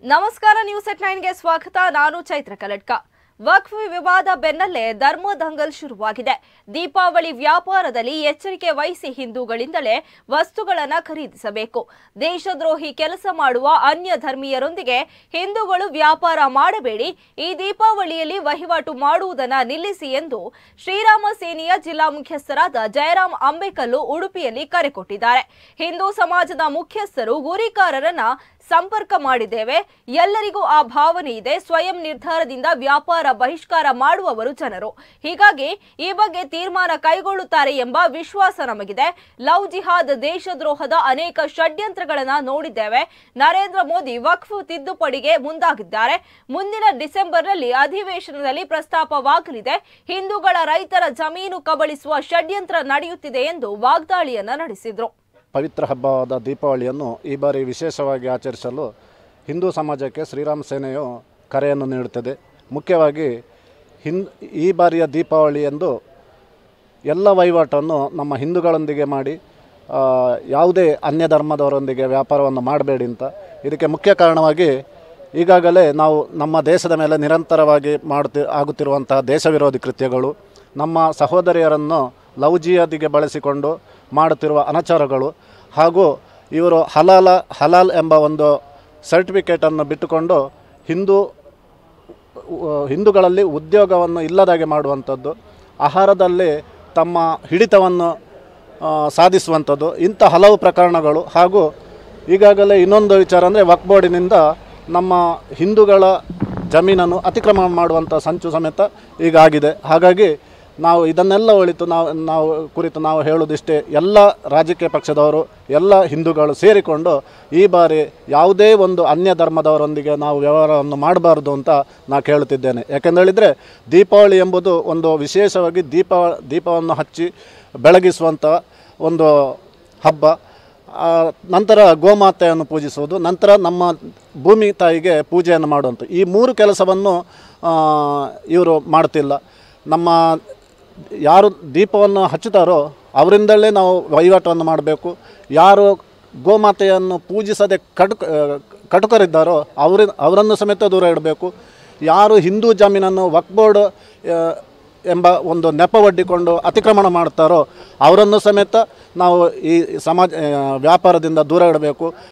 ನಮಸ್ಕಾರ ನ್ಯೂಸ್ ಎಟ್ ನೈನ್ಗೆ ಸ್ವಾಗತ ನಾನು ಚೈತ್ರ ಕಲಟ್ಕ ವಕ್ಫ್ ವಿವಾದ ಬೆನ್ನಲ್ಲೇ ಧರ್ಮ ದಂಗಲ್ ಶುರುವಾಗಿದೆ ದೀಪಾವಳಿ ವ್ಯಾಪಾರದಲ್ಲಿ ಎಚ್ಚರಿಕೆ ವಹಿಸಿ ಹಿಂದೂಗಳಿಂದಲೇ ವಸ್ತುಗಳನ್ನ ಖರೀದಿಸಬೇಕು ದೇಶದ್ರೋಹಿ ಕೆಲಸ ಮಾಡುವ ಅನ್ಯ ಧರ್ಮೀಯರೊಂದಿಗೆ ಹಿಂದೂಗಳು ವ್ಯಾಪಾರ ಮಾಡಬೇಡಿ ಈ ದೀಪಾವಳಿಯಲ್ಲಿ ವಹಿವಾಟು ಮಾಡುವುದನ್ನ ನಿಲ್ಲಿಸಿ ಎಂದು ಶ್ರೀರಾಮ ಸೇನೆಯ ಜಿಲ್ಲಾ ಮುಖ್ಯಸ್ಥರಾದ ಜಯರಾಮ್ ಅಂಬೇಕಲ್ಲು ಉಡುಪಿಯಲ್ಲಿ ಕರೆ ಕೊಟ್ಟಿದ್ದಾರೆ ಹಿಂದೂ ಸಮಾಜದ ಮುಖ್ಯಸ್ಥರು ಗುರಿಕಾರರನ್ನ ಸಂಪರ್ಕ ಮಾಡಿದ್ದೇವೆ ಎಲ್ಲರಿಗೂ ಆ ಭಾವನೆ ಇದೆ ಸ್ವಯಂ ನಿರ್ಧಾರದಿಂದ ವ್ಯಾಪಾರ ಬಹಿಷ್ಕಾರ ಮಾಡುವವರು ಜನರು ಹೀಗಾಗಿ ಈ ಬಗ್ಗೆ ತೀರ್ಮಾನ ಕೈಗೊಳ್ಳುತ್ತಾರೆ ಎಂಬ ವಿಶ್ವಾಸ ನಮಗಿದೆ ಲವ್ ಜಿಹಾದ್ ದೇಶದ್ರೋಹದ ಅನೇಕ ಷಡ್ಯಂತ್ರಗಳನ್ನ ನೋಡಿದ್ದೇವೆ ನರೇಂದ್ರ ಮೋದಿ ವಕ್ಫ್ ತಿದ್ದುಪಡಿಗೆ ಮುಂದಾಗಿದ್ದಾರೆ ಮುಂದಿನ ಡಿಸೆಂಬರ್ನಲ್ಲಿ ಅಧಿವೇಶನದಲ್ಲಿ ಪ್ರಸ್ತಾಪವಾಗಲಿದೆ ಹಿಂದೂಗಳ ರೈತರ ಜಮೀನು ಕಬಳಿಸುವ ಷಡ್ಯಂತ್ರ ನಡೆಯುತ್ತಿದೆ ಎಂದು ವಾಗ್ದಾಳಿಯನ್ನ ನಡೆಸಿದ್ರು ಪವಿತ್ರ ಹಬ್ಬವಾದ ದೀಪಾವಳಿಯನ್ನು ಈ ಬಾರಿ ವಿಶೇಷವಾಗಿ ಆಚರಿಸಲು ಹಿಂದೂ ಸಮಾಜಕ್ಕೆ ಶ್ರೀರಾಮ ಸೇನೆಯು ಕರೆಯನ್ನು ನೀಡುತ್ತದೆ ಮುಖ್ಯವಾಗಿ ಹಿನ್ ಈ ಬಾರಿಯ ದೀಪಾವಳಿ ಎಂದು ಎಲ್ಲ ವಹಿವಾಟನ್ನು ನಮ್ಮ ಹಿಂದೂಗಳೊಂದಿಗೆ ಮಾಡಿ ಆ, ಯಾವುದೇ ಅನ್ಯ ಧರ್ಮದವರೊಂದಿಗೆ ವ್ಯಾಪಾರವನ್ನು ಮಾಡಬೇಡಿ ಅಂತ ಇದಕ್ಕೆ ಮುಖ್ಯ ಕಾರಣವಾಗಿ ಈಗಾಗಲೇ ನಾವು ನಮ್ಮ ದೇಶದ ಮೇಲೆ ನಿರಂತರವಾಗಿ ಮಾಡುತ್ತಿ ಆಗುತ್ತಿರುವಂತಹ ದೇಶ ವಿರೋಧಿ ಕೃತ್ಯಗಳು ನಮ್ಮ ಸಹೋದರಿಯರನ್ನು ಲವ್ಜಿಯದಿಗೆ ಬಳಸಿಕೊಂಡು ಮಾಡುತ್ತಿರುವ ಅನಾಚಾರಗಳು ಹಾಗೂ ಇವರು ಹಲಾಲ ಹಲಾಲ್ ಎಂಬ ಒಂದು ಸರ್ಟಿಫಿಕೇಟನ್ನು ಬಿಟ್ಟುಕೊಂಡು ಹಿಂದೂ ಉ- ಹಿಂದೂಗಳಲ್ಲಿ ಉದ್ಯೋಗವನ್ನು ಇಲ್ಲದಾಗೆ ಮಾಡುವಂಥದ್ದು ಆಹಾರದಲ್ಲಿ ತಮ್ಮ ಹಿಡಿತವನ್ನು ಆ, ಸಾಧಿಸುವಂಥದ್ದು ಇಂಥ ಹಲವು ಪ್ರಕರಣಗಳು ಹಾಗೂ ಈಗಾಗಲೇ ಇನ್ನೊಂದು ವಿಚಾರ ಅಂದರೆ ವಕ್ ಬೋರ್ಡಿನಿಂದ ನಮ್ಮ ಹಿಂದೂಗಳ ಜಮೀನನ್ನು ಅತಿಕ್ರಮಣ ಮಾಡುವಂಥ ಸಂಚು ಸಮೇತ ಈಗ ಆಗಿದೆ ಹಾಗಾಗಿ ನಾವು ಇದನ್ನೆಲ್ಲ ಒಳಿತು ನಾವು ನಾವು ಕುರಿತು ನಾವು ಹೇಳುವುದಿಷ್ಟೇ ಎಲ್ಲ ರಾಜಕೀಯ ಪಕ್ಷದವರು ಎಲ್ಲ ಹಿಂದೂಗಳು ಸೇರಿಕೊಂಡು ಈ ಬಾರಿ ಯಾವುದೇ ಒಂದು ಅನ್ಯ ಧರ್ಮದವರೊಂದಿಗೆ ನಾವು ವ್ಯವಹಾರವನ್ನು ಮಾಡಬಾರ್ದು ಅಂತ ನಾನು ಕೇಳುತ್ತಿದ್ದೇನೆ ಯಾಕೆಂದೇಳಿದರೆ ದೀಪಾವಳಿ ಎಂಬುದು ಒಂದು ವಿಶೇಷವಾಗಿ ದೀಪ ದೀಪವನ್ನು ಹಚ್ಚಿ ಬೆಳಗಿಸುವಂಥ ಒಂದು ಹಬ್ಬ ಆ, ನಂತರ ಗೋಮಾತೆಯನ್ನು ಪೂಜಿಸುವುದು ನಂತರ ನಮ್ಮ ಭೂಮಿ ತಾಯಿಗೆ ಪೂಜೆಯನ್ನು ಮಾಡುವಂಥ ಈ ಮೂರು ಕೆಲಸವನ್ನು ಇವರು ಮಾಡ್ತಿಲ್ಲ ನಮ್ಮ ಯಾರು ದೀಪವನ್ನು ಹಚ್ಚುತ್ತಾರೋ ಅವರಿಂದಲೇ ನಾವು ವಹಿವಾಟನ್ನು ಮಾಡಬೇಕು ಯಾರು ಗೋಮಾತೆಯನ್ನು ಪೂಜಿಸದೆ ಕಟು ಕಟುಕರಿದ್ದಾರೋ ಅವರ ಅವರನ್ನು ಸಮೇತ ದೂರ ಇಡಬೇಕು ಯಾರು ಹಿಂದೂ ಜಮೀನನ್ನು ವಕ್ ಬೋರ್ಡ್ ಆ, ಎಂಬ ಒಂದು ನೆಪ ಒಡ್ಡಿಕೊಂಡು ಅತಿಕ್ರಮಣ ಮಾಡ್ತಾರೋ ಅವರನ್ನು ಸಮೇತ ನಾವು ಈ ಸಮಾಜ ಆ, ವ್ಯಾಪಾರದಿಂದ ದೂರ ಇಡಬೇಕು